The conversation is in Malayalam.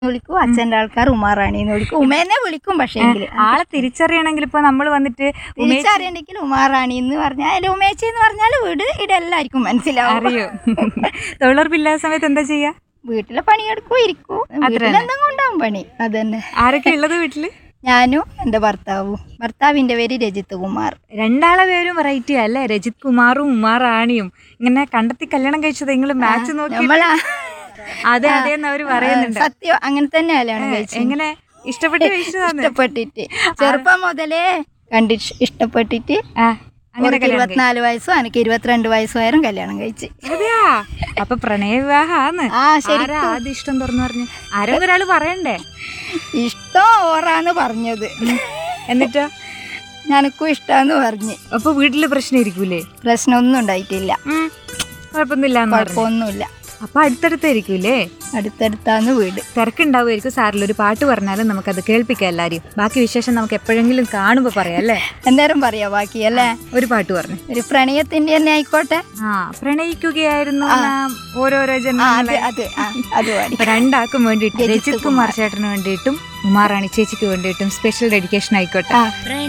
വിളിക്കും അച്ഛന്റെ ആൾക്കാർ ഉമാറാണി എന്ന് വിളിക്കും ഉമേനെ വിളിക്കും പക്ഷേ ആളെ തിരിച്ചറിയണമെങ്കിൽ ഇപ്പൊ നമ്മൾ വന്നിട്ട് ഉമേഷ് തിരിച്ചറിയണ്ടെങ്കിൽ ഉമാറാണി എന്ന് പറഞ്ഞാൽ അതിൽ ഉമേച്ചി എന്ന് പറഞ്ഞാൽ വീട് ഇവിടെ എല്ലാവർക്കും മനസ്സിലാവും അറിയോ തൊഴിലുറപ്പില്ലാത്ത സമയത്ത് എന്താ ചെയ്യാ വീട്ടിലെ പണിയെടുക്കും ഇരിക്കും വീട്ടിലെന്തെങ്കിലും ഉണ്ടാവും പണി അതന്നെ ആരൊക്കെ ഉള്ളത് വീട്ടില് ഞാനും എൻ്റെ ഭർത്താവും ഭർത്താവിന്റെ പേര് രജിത്ത് കുമാർ രണ്ടാളെ പേരും വെറൈറ്റി അല്ലേ രജിത് കുമാറും ഉമാർ റാണിയും ഇങ്ങനെ കണ്ടെത്തി കല്യാണം കഴിച്ചത് നിങ്ങൾ മാച്ച് നോക്കി നമ്മളാ അതെ അതെ എന്ന് അവര് പറയുന്നുണ്ട് സത്യം അങ്ങനെ തന്നെ കല്യാണം കഴിച്ചു എങ്ങനെ ഇഷ്ടപ്പെട്ട് കഴിച്ചതാണ് ഇഷ്ടപ്പെട്ടിട്ട് ചെറുപ്പം മുതലേ കണ്ടി ഇഷ്ടപ്പെട്ടിട്ട് ആ അങ്ങനെ അവർക്ക് ഇരുപത്തിനാല് വയസ്സും എനിക്ക് ഇരുപത്തിരണ്ട് വയസ്സുമായാലും കല്യാണം കഴിച്ച് അതെയാ അപ്പൊ പ്രണയ വിവാഹാന്ന് ആ ശരി ആരാ ആദ്യം ഇഷ്ടം തുറന്നു പറഞ്ഞു ആരെങ്കിലും ഒരാള് പറയണ്ടേ ഇഷ്ടം ഓറാന്ന് പറഞ്ഞത് എന്നിട്ടോ ഞാനക്കും ഇഷ്ടാന്ന് പറഞ്ഞ് അപ്പൊ വീട്ടില് പ്രശ്നം ഇരിക്കൂലേ പ്രശ്നമൊന്നും ഉണ്ടായിട്ടില്ല ഉം, കുഴപ്പമൊന്നുമില്ല എന്ന് പറഞ്ഞു കുഴപ്പമൊന്നുമില്ല അപ്പൊ അടുത്തടുത്തായിരിക്കൂലേ അടുത്തടുത്താന്ന് വീട് തിരക്കുണ്ടാവുമായിരിക്കും സാറിൽ ഒരു പാട്ട് പറഞ്ഞാലും നമുക്കത് കേൾപ്പിക്കാം എല്ലാരെയും ബാക്കി വിശേഷം നമുക്ക് എപ്പോഴെങ്കിലും കാണുമ്പോ പറയാം അല്ലേ എന്തേരം പറയാ ബാക്കി അല്ലേ ഒരു പാട്ട് പറഞ്ഞു ഒരു പ്രണയത്തിന്റെ തന്നെ ആയിക്കോട്ടെ ആ പ്രണയിക്കുകയായിരുന്നു നാം ഓരോരോ ആ അത് ജന്മങ്ങളെ അത് ആ അത് പാടി അപ്പൊ രണ്ടാൾക്കും വേണ്ടിയിട്ട് രജിത് കുമാർ ചേട്ടന് വേണ്ടിയിട്ടും ഉമാറാണി ചേച്ചിക്ക് വേണ്ടിയിട്ടും സ്പെഷ്യൽ ഡെഡിക്കേഷൻ ആയിക്കോട്ടെ ആ